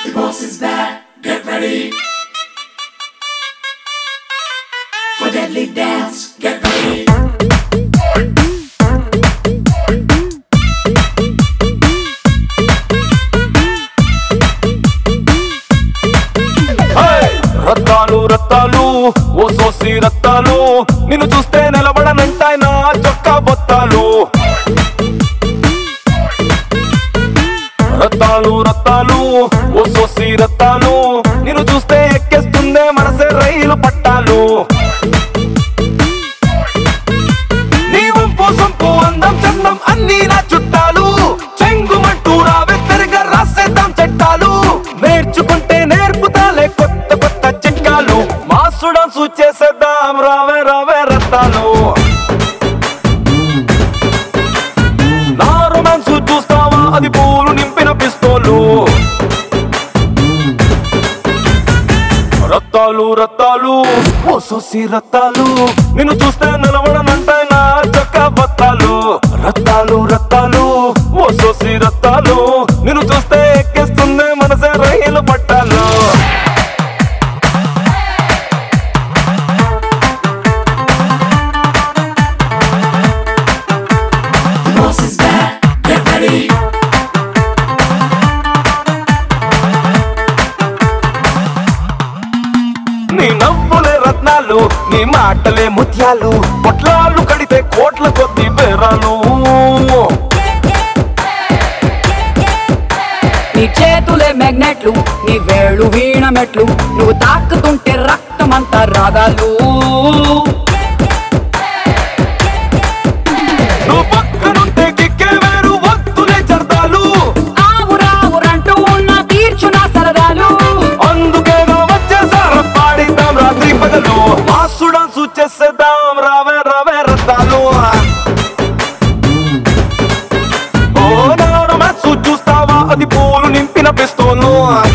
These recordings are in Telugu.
The boss is back. Get ready. For deadly dance. Get ready. హే! రత్తాలు రత్తాలు ఓ సోసి రత్తాలు నిన్ను చూస్తే నిలబడనంటాయి నా చొక్కా బొత్తాలు రత్తాలు రత్తాలు ఓ సోసి రత్తాలు నిన్ను చూస్తే ఎక్కేస్తుందే మనసే రైలు పట్టాలు నీ వంపు సొంపు అందం చందం అన్ని నా చుట్టాలు చెంగుమంటూ రావే పెరిగా రాసేద్దాం చట్టాలు నేర్చుకుంటే నేర్పుతాలే కొత్త కొత్త చిట్కాలు మాసుడం చేసేద్దాం రావే రావే రత్తాలు నా రొమాన్స్ చూస్తావా అది పూలు నింపిన పిస్తోలు రత్తాలు రత్తాలు ఓ సోసి రత్తాలు నిన్ను చూస్తే నిలబడనంటాయి నా చొక్క బత్తాలు రత్తాలు రత్తాలు ఓ సోసి రత్తాలు నిన్ను చూస్తే ఎక్కేస్తుంది మనసే రైలు పట్టాలు The boss is back. Get ready. నీ నవ్వులే రత్నాలు నీ మాటలే ముత్యాలు పొట్లాలు కడితే కోట్ల కొద్ది బేరాలు నీ చేతులే మ్యాగ్నెట్లు నీ వేళ్ళు వీణ మెట్లు నువ్వు తాకుతుంటే రక్తమంతా రాగాలు నువ్వు పక్కనుంటే కిక్కే వేరు వద్దులే చర్దాలు ఆవు రావురంటూ ఉన్న తీర్చున సరదాలు అందుకేగా వచ్చేసార పాడిద్దాం రాత్రి పగలు మాసుడం సూచేసేద్దాం రావే రావే రత్తాలు ఓ నాడు మ్యాచ్ చూస్తావా అది పూలు నింపిన పిస్తోలు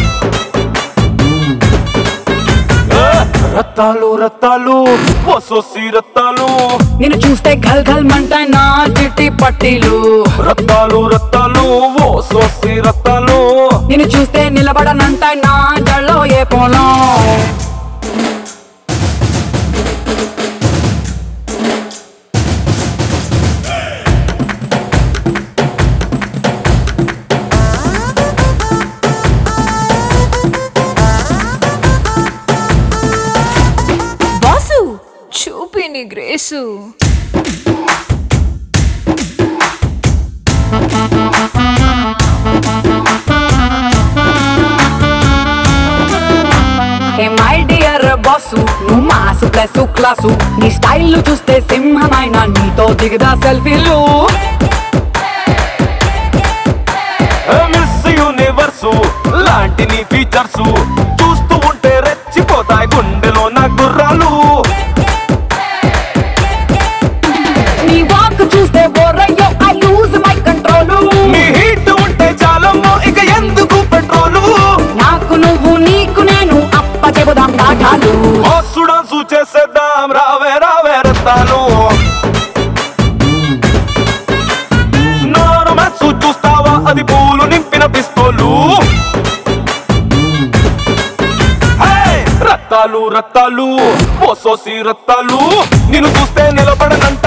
ఏ, రత్తాలు రత్తాలు ఓ సొసి రత్తాలు నిన్ను చూస్తే గల్ గల్ మంటాయి నా చిట్టి పట్టీలు రత్తాలు రత్తాలు ఓ సొసి రత్తాలు నిన్ను చూస్తే నిలబడనంటాయి నా జల్లో ఏ పోలం బాసు చూపి నీ grace hey my dear boss నువ్వు మాసు ప్లస్ క్లాసు నీ స్టైల్ చూస్తే సింహమైన నీతో దిగదా సెల్ఫీలు మిస్ యూనివర్సు లాంటి నీ ఫీచర్స్ చూస్తూ ఉంటే రెచ్చిపోతాయి గుండెలో నా గుర్రాలు నీ వాక్ చూస్తే బోరయ్యో ఐ లూజ్ మై కంట్రోల్ నీ హీట్ ఉంటే చాలమ్మో ఇక ఎందుకు పెట్రోలు నాకు నువ్వు నీకు నేను అప్ప చెబుదాం పాఠాలు మోసుడం చేసేద్దాం రావే రావే రత్తాలు నాను మ్యాచ్ చూస్తావా అది పూలు నింపిన పిస్తోలు హే! రత్తాలు రత్తాలు ఓ సోసి రత్తాలు నిన్ను చూస్తే నిలబడనంట